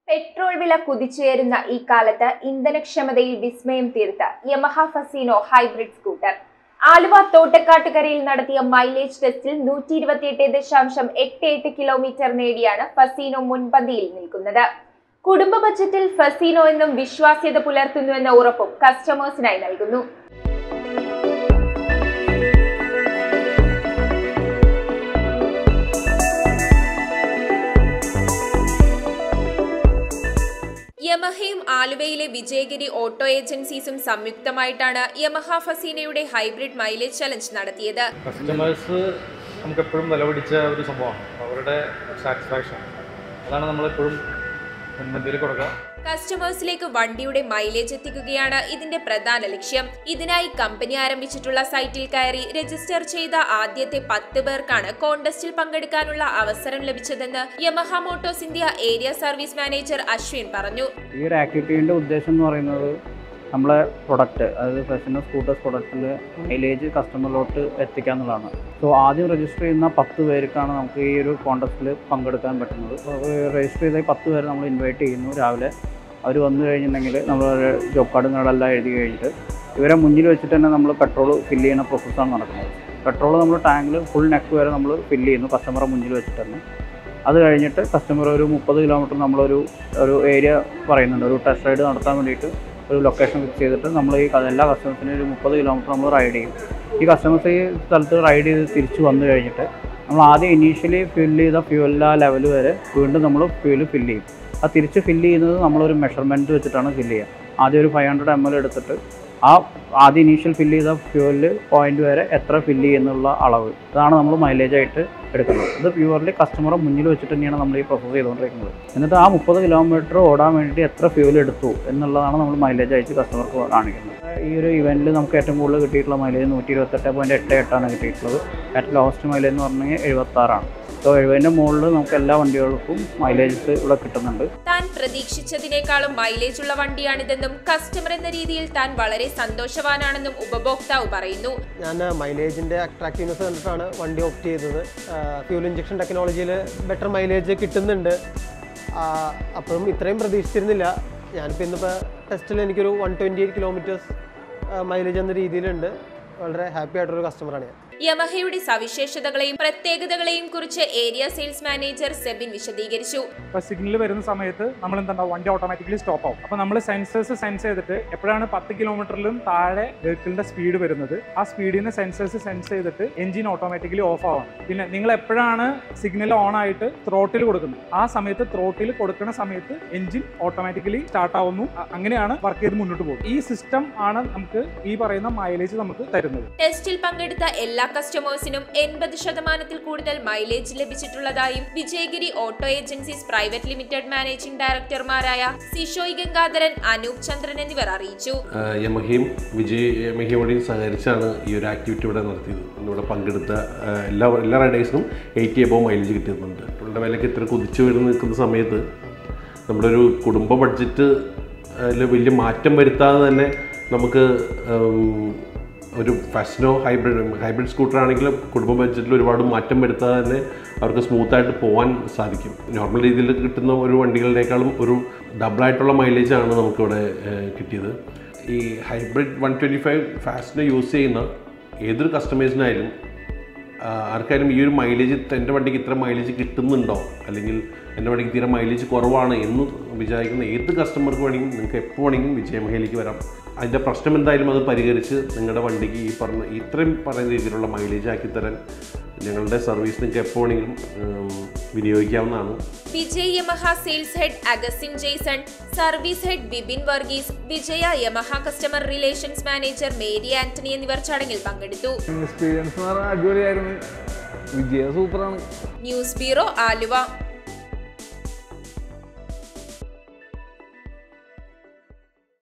petrol വില കുതിച്ചുയരുന്ന ഈ കാലത്ത് ഇന്ധനക്ഷമതയിൽ വിസ്മയം തീർത്ത Yamaha Fascino hybrid scooter Aluva തോട്ടക്കാട്ടുകരയിൽ നടത്തിയ മൈലേജ് ടെസ്റ്റിൽ നൂറ്റി ഇരുപത്തിയെട്ട് ദശാംശം എട്ട് എട്ട് കിലോമീറ്റർ നേടിയാണ് ഫസീനോ മുൻപന്തിയിൽ നിൽക്കുന്നത് കുടുംബ ബജറ്റിൽ ഫസീനോ എന്നും വിശ്വാസ്യത പുലർത്തുന്നുവെന്ന ഉറപ്പും കസ്റ്റമേഴ്സിനായി നൽകുന്നു യമഹയും ആലുവയിലെ വിജയഗിരി ഓട്ടോ ഏജൻസീസും സംയുക്തമായിട്ടാണ് യമഹ ഫസീനയുടെ ഹൈബ്രിഡ് മൈലേജ് ചലഞ്ച് നടത്തിയത് കസ്റ്റമേഴ്സ് നമുക്ക് എപ്പോഴും വിലപിടിച്ച ഒരു സംഭവമാണ് അവരുടെ സാറ്റിസ്ഫാക്ഷൻ അതാണ് നമ്മളെപ്പോഴും മുൻപന്തിയിൽ കൊടുക്കുക കസ്റ്റമേഴ്സിലേക്ക് വണ്ടിയുടെ മൈലേജ് എത്തിക്കുകയാണ് ഇതിന്റെ പ്രധാന ലക്ഷ്യം ഇതിനായി കമ്പനി ആരംഭിച്ചിട്ടുള്ള സൈറ്റിൽ കയറി രജിസ്റ്റർ ചെയ്ത ആദ്യത്തെ പത്ത് പേർക്കാണ് കോൺടെസ്റ്റിൽ പങ്കെടുക്കാനുള്ള അവസരം ലഭിച്ചതെന്ന് Yamaha Motors India area service manager Ashwin പറഞ്ഞു ഈ ഒരു ആക്ടിവിറ്റീൻ്റെ ഉദ്ദേശം എന്ന് പറയുന്നത് നമ്മളെ പ്രൊഡക്റ്റ് അതായത് ഫെഷനൽ സ്കൂട്ടേഴ്സ് പ്രൊഡക്റ്റിൽ മൈലേജ് കസ്റ്റമറിലോട്ട് എത്തിക്കുക എന്നുള്ളതാണ് സോ ആദ്യം രജിസ്റ്റർ ചെയ്യുന്ന പത്ത് പേർക്കാണ് നമുക്ക് ഈ ഒരു കോൺടെസ്റ്റിൽ പങ്കെടുക്കാൻ പറ്റുന്നത് രജിസ്റ്റർ ചെയ്ത ഈ പത്ത് പേരെ നമ്മൾ ഇൻവൈറ്റ് ചെയ്യുന്നു രാവിലെ അവർ വന്നു കഴിഞ്ഞിട്ടുണ്ടെങ്കിൽ നമ്മൾ ജോബ് കാർഡും കാർഡെല്ലാം എഴുതി കഴിഞ്ഞിട്ട് ഇവരെ മുന്നിൽ വെച്ചിട്ട് തന്നെ നമ്മൾ പെട്രോൾ ഫില്ല് ചെയ്യുന്ന പ്രോസസ്സാണ് നടക്കുന്നത് പെട്രോൾ നമ്മൾ ടാങ്കിൽ ഫുൾ നെക്ക് വരെ നമ്മൾ ഫില്ല് ചെയ്യുന്നു കസ്റ്റമറെ മുന്നിൽ വെച്ചിട്ട് തന്നെ അത് കഴിഞ്ഞിട്ട് കസ്റ്റമർ ഒരു മുപ്പത് കിലോമീറ്റർ നമ്മളൊരു ഒരു ഏരിയ പറയുന്നുണ്ട് ഒരു ടെസ്റ്റ് റൈഡ് നടത്താൻ വേണ്ടിയിട്ട് ഒരു ലൊക്കേഷൻ ഫിക്സ് ചെയ്തിട്ട് നമ്മൾ ഈ ക- എല്ലാ കസ്റ്റമേഴ്സിനും ഒരു മുപ്പത് കിലോമീറ്റർ നമ്മൾ റൈഡ് ചെയ്യും ഈ കസ്റ്റമേഴ്സ് ഈ സ്ഥലത്ത് റൈഡ് ചെയ്ത് തിരിച്ച് വന്നു കഴിഞ്ഞിട്ട് നമ്മൾ ആദ്യം ഇനീഷ്യലി ഫില്ല് ചെയ്ത ഫ്യൂവലിൻ്റെ ആ ലെവൽ വരെ വീണ്ടും നമ്മൾ ഫ്യൂവൽ ഫില്ല് ചെയ്യും ആ തിരിച്ച് ഫില്ല് ചെയ്യുന്നത് നമ്മളൊരു മെഷർമെൻറ്റ് വെച്ചിട്ടാണ് ഫില്ല് ചെയ്യുക ആദ്യം ഒരു ഫൈവ് ഹൺഡ്രഡ് എം എൽ എടുത്തിട്ട് ആ ആദ്യം ഇനീഷ്യൽ ഫില്ല് ചെയ്ത ഫ്യൂവലിൽ പോയിന്റ് വരെ എത്ര ഫില്ല് ചെയ്യുന്നുള്ള അളവ് ഇതാണ് നമ്മൾ മൈലേജ് ആയിട്ട് എടുക്കുന്നത് ഇത് പ്യുവർലി കസ്റ്റമറെ മുന്നിൽ വെച്ചിട്ട് തന്നെയാണ് നമ്മൾ ഈ പ്രോസസ്സ് ചെയ്തുകൊണ്ടിരിക്കുന്നത് എന്നിട്ട് ആ മുപ്പത് കിലോമീറ്റർ ഓടാൻ വേണ്ടി എത്ര ഫ്യൂവൽ എടുത്തു എന്നുള്ളതാണ് നമ്മൾ മൈലേജ് അയച്ച് കസ്റ്റമർക്ക് കാണിക്കുന്നത് ഈ ഒരു ഇവൻറ്റിൽ നമുക്ക് ഏറ്റവും കൂടുതൽ കിട്ടിയിട്ടുള്ള മൈലേജ് നൂറ്റി ഇരുപത്തെട്ട് പോയിൻറ്റ് എട്ട് എട്ടാണ് കിട്ടിയിട്ടുള്ളത് ഏറ്റവും ലോവസ്റ്റ് മൈലേജ് എന്ന് പറഞ്ഞു കഴിഞ്ഞാൽ എഴുപത്താറാണ് സോ എഴുപതിൻ്റെ മുകളിൽ നമുക്ക് എല്ലാ വണ്ടികൾക്കും മൈലേജ് ഇവിടെ കിട്ടുന്നുണ്ട് താൻ പ്രതീക്ഷിച്ചതിനേക്കാളും മൈലേജ് ഉള്ള വണ്ടിയാണിതെന്നും കസ്റ്റമർ എന്ന രീതിയിൽ താൻ വളരെ സന്തോഷവാനാണെന്നും ഉപഭോക്താവ് പറയുന്നു ഞാൻ മൈലേജിൻ്റെ അട്രാക്റ്റീവ്നെസ് കണ്ടിട്ടാണ് വണ്ടി ഓപ്റ്റ് ചെയ്തത് ഫ്യൂൽ ഇഞ്ചക്ഷൻ ടെക്നോളജിയിൽ ബെറ്റർ മൈലേജ് കിട്ടുന്നുണ്ട് അപ്പോഴും ഇത്രയും പ്രതീക്ഷിച്ചിരുന്നില്ല ഞാനിപ്പോൾ ഇന്നിപ്പോൾ ടെസ്റ്റിൽ എനിക്കൊരു one twenty eight kilometers mileage എന്ന രീതിയിലുണ്ട് വളരെ ഹാപ്പി ആയിട്ടൊരു കസ്റ്റമറാണ് ഞാൻ യമഹയുടെ സവിശേഷതകളെയും പ്രത്യേകതകളെയും കുറിച്ച് ഏരിയ സെയിൽസ് മാനേജർ സെബിൻ വിശദീകരിച്ചു ഇപ്പോൾ സിഗ്നൽ വരുന്ന സമയത്ത് നമ്മൾ എന്താ വണ്ടി ഓട്ടോമാറ്റിക്കലി സ്റ്റോപ്പ് ആവും അപ്പോൾ നമ്മൾ സെൻസേഴ്സ് സെൻസ് ചെയ്തിട്ട് എപ്പോഴാണ് പത്ത് കിലോമീറ്ററിലും താഴെ വെഹിക്കിളിന്റെ സ്പീഡ് വരുന്നത് ആ സ്പീഡിന് സെൻസേഴ്സ് സെൻസ് ചെയ്തിട്ട് എഞ്ചിൻ ഓട്ടോമാറ്റിക്കലി ഓഫ് ആവണം പിന്നെ നിങ്ങൾ എപ്പോഴാണ് സിഗ്നൽ ഓൺ ആയിട്ട് ത്രോട്ടിൽ കൊടുക്കുന്നത് ആ സമയത്ത് ത്രോട്ടിൽ കൊടുക്കുന്ന സമയത്ത് എഞ്ചിൻ ഓട്ടോമാറ്റിക്കലി സ്റ്റാർട്ട് ആവുന്നു അ- അങ്ങനെയാണ് വർക്ക് ചെയ്ത് മുന്നോട്ട് പോകുന്നത് ഈ സിസ്റ്റം ആണ് നമുക്ക് ഈ പറയുന്ന മൈലേജ് നമുക്ക് തരുന്നത് ടെസ്റ്റിൽ പങ്കെടുത്ത എല്ലാ കസ്റ്റമേഴ്സിനും എൺപത് ശതമാനത്തിൽ കൂടുതൽ മൈലേജ് ലഭിച്ചിട്ടുള്ളതായും Vijayagiri auto agencies private limited managing ഡയറക്ടർമാരായ സിഷോയ് ഗംഗാധരൻ അനൂപ് ചന്ദ്രൻ എന്നിവർ അറിയിച്ചു ആഹ് യമഹയും വിജയ് യമഹയോടെയും സഹകരിച്ചാണ് ഈ ഒരു ആക്ടിവിറ്റി ഇവിടെ നടത്തിയത് ഇവിടെ പങ്കെടുത്ത ആഹ് എല്ലാ എല്ലാ റൈഡേഴ്സിനും എയ്റ്റി എബോ മൈലേജ് കിട്ടുന്നുണ്ട് പെട്രോളിൻ്റെ വിലയ്ക്ക് ഇത്ര കുതിച്ചു വരുന്ന നിൽക്കുന്ന സമയത്ത് നമ്മുടെ ഒരു കുടുംബ ബഡ്ജറ്റ് അതിൽ വലിയ മാറ്റം വരുത്താതെ തന്നെ നമുക്ക് ഉം, ഒരു ഫാഷനോ ഹൈബ്രിഡ് ഹൈബ്രിഡ് സ്കൂട്ടർ ആണെങ്കിലും കുടുംബ ബഡ്ജറ്റിൽ ഒരുപാട് മാറ്റം വരുത്താതെ തന്നെ അവർക്ക് സ്മൂത്തായിട്ട് പോകാൻ സാധിക്കും നോർമൽ രീതിയിൽ കിട്ടുന്ന ഒരു വണ്ടികളുടേക്കാളും ഒരു ഡബിളായിട്ടുള്ള മൈലേജാണ് നമുക്കിവിടെ ഏഹ്, കിട്ടിയത് ഈ ഹൈബ്രിഡ് വൺ ട്വൻറ്റി ഫൈവ് ഫാസ്റ്റിനെ യൂസ് ചെയ്യുന്ന ഏതൊരു കസ്റ്റമേഴ്സിനായാലും ആ, ആർക്കായാലും ഈ ഒരു മൈലേജ് എൻ്റെ വണ്ടിക്ക് ഇത്ര മൈലേജ് കിട്ടുന്നുണ്ടോ അല്ലെങ്കിൽ എൻ്റെ വണ്ടിക്ക് തീരെ മൈലേജ് കുറവാണ് എന്ന് വിചാരിക്കുന്ന ഏത് കസ്റ്റമർക്ക് വേണമെങ്കിലും നിങ്ങൾക്ക് എപ്പോൾ വേണമെങ്കിലും വിജയമഹയിലേക്ക് വരാം അതിൻ്റെ പ്രശ്നം എന്തായാലും അത് പരിഹരിച്ച് നിങ്ങളുടെ വണ്ടിക്ക് ഈ പറഞ്ഞ ഇത്രയും പറയുന്ന രീതിയിലുള്ള മൈലേജ് ആക്കി തരാൻ ഞങ്ങളുടെ സർവീസ് നിങ്ങൾക്ക് എപ്പോൾ വേണമെങ്കിലും ഉം, വിനിയോഗിക്കാവുന്നതാണ് Vijay Yamaha sales head Augustine Jason service head Bibin Varghese Vijaya Yamaha customer relations manager Mary Antony എന്നിവർ ചടങ്ങിൽ പങ്കെടുത്തു എക്സ്പീരിയൻസ് എന്ന് പറഞ്ഞാൽ അടിപൊളിയായിരുന്നു വിജയ സൂപ്പറാണ് ന്യൂസ് ബ്യൂറോ ആലുവ